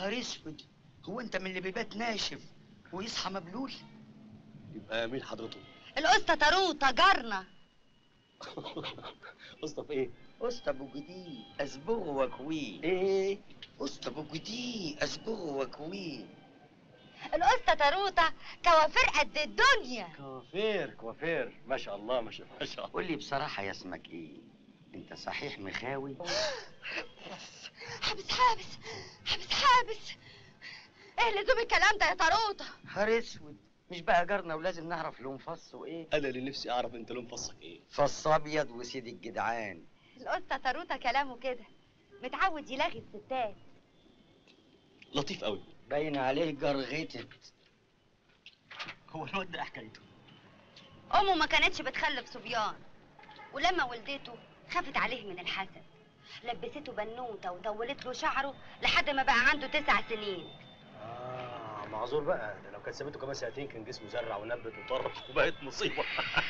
نهار اسود هو انت من اللي بيبات ناشف ويصحى مبلول يبقى مين حضرته؟ القسطة طاروطة جارنا قصة في ايه؟ اسطى ابو جدي اصبغه وكويه ايه؟ اسطى ابو جدي اصبغه وكويه القسطة طاروطة كوافير قد الدنيا كوافير كوافير ما شاء الله ما شاء ما شاء الله قول لي بصراحه يا اسمك ايه انت صحيح مخاوي حبس حابس حبس حابس ايه لزوم الكلام ده يا طاروطة نهار اسود مش بقى جارنا ولازم نعرف لون فصه ايه انا اللي نفسي اعرف انت لون فصك ايه فص ابيض وسيد الجدعان القسطة طاروطة كلامه كده متعود يلاغي الستات لطيف قوي باين عليه جرغتت هو الواد ده إيه حكايته امه ما كانتش بتخلف صبيان ولما ولدته خافت عليه من الحسد لبسته بنوته وطولت له شعره لحد ما بقى عنده تسع سنين اه معذور بقى ده لو كانت سابته كمان سنتين كان جسمه زرع ونبت وطرش وبقت مصيبه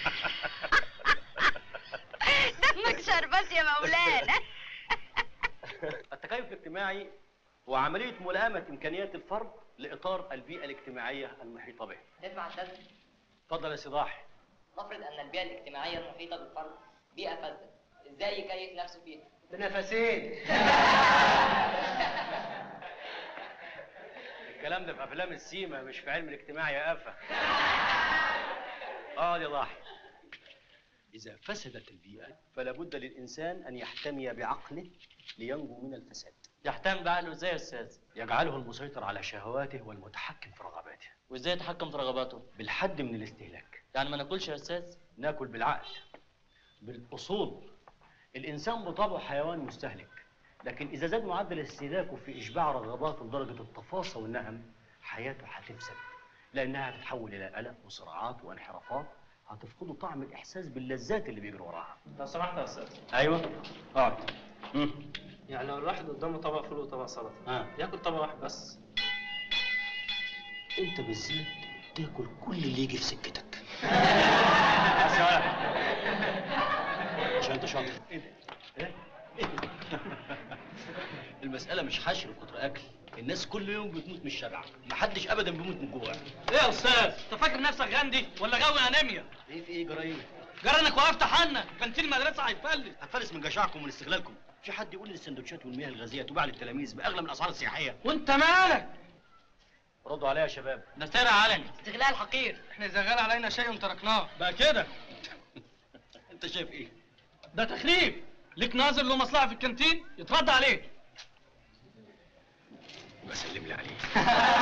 دمك شربات يا مولانا التكيف الاجتماعي هو عمليه ملائمه امكانيات الفرد لاطار البيئه الاجتماعيه المحيطه به اسمع استاذ اتفضل يا صداح نفرض ان البيئه الاجتماعيه المحيطه بالفرد بيئه فاسده ازاي يكيف نفسه فيها بنفسين الكلام ده في افلام السيما مش في علم الاجتماع يا قفا اه يا ضاحي اذا فسدت البيئه فلا بد للانسان ان يحتمي بعقله لينجو من الفساد يحتم بعقله ازاي يا استاذ يجعله المسيطر على شهواته والمتحكم في رغباته وازاي يتحكم في رغباته بالحد من الاستهلاك يعني ما ناكلش يا استاذ ناكل بالعقل بالاصول الانسان بطبعه حيوان مستهلك لكن اذا زاد معدل استهلاكه في اشباع رغباته لدرجه التفاصيل والنهم حياته هتفسد لانها هتتحول الى قلق وصراعات وانحرافات هتفقده طعم الاحساس باللذات اللي بيجري وراها لو سمحت يا استاذ ايوه اقعد مم. يعني لو الواحد قدامه طبق فول وطبق سلطه اه ياكل طبق واحد بس انت بالذات تاكل كل اللي يجي في سكتك عشان انت شاطر ايه ده؟ ايه؟ إيه؟ المسألة مش حشر وكتر أكل الناس كل يوم بتموت من الشبع محدش أبدا بيموت من الجوع ايه يا استاذ انت فاكر نفسك غاندي ولا غاوي انيميا ايه في ايه جرايم جرى انك وقفت حنا كانتين المدرسه هيفلس هتفلس من جشعكم ومن استغلالكم في حد يقول لي السندوتشات والمياه الغازية تباع للتلاميذ بأغلى من الأسعار السياحية وانت مالك ردوا عليا يا شباب ده سرقه علني استغلال حقير احنا اذا غال علينا شيء تركناه بقى كده انت شايف ايه ده تخريب ليك ناظر له مصلحه في الكانتين يترد عليه بسلم لي عليه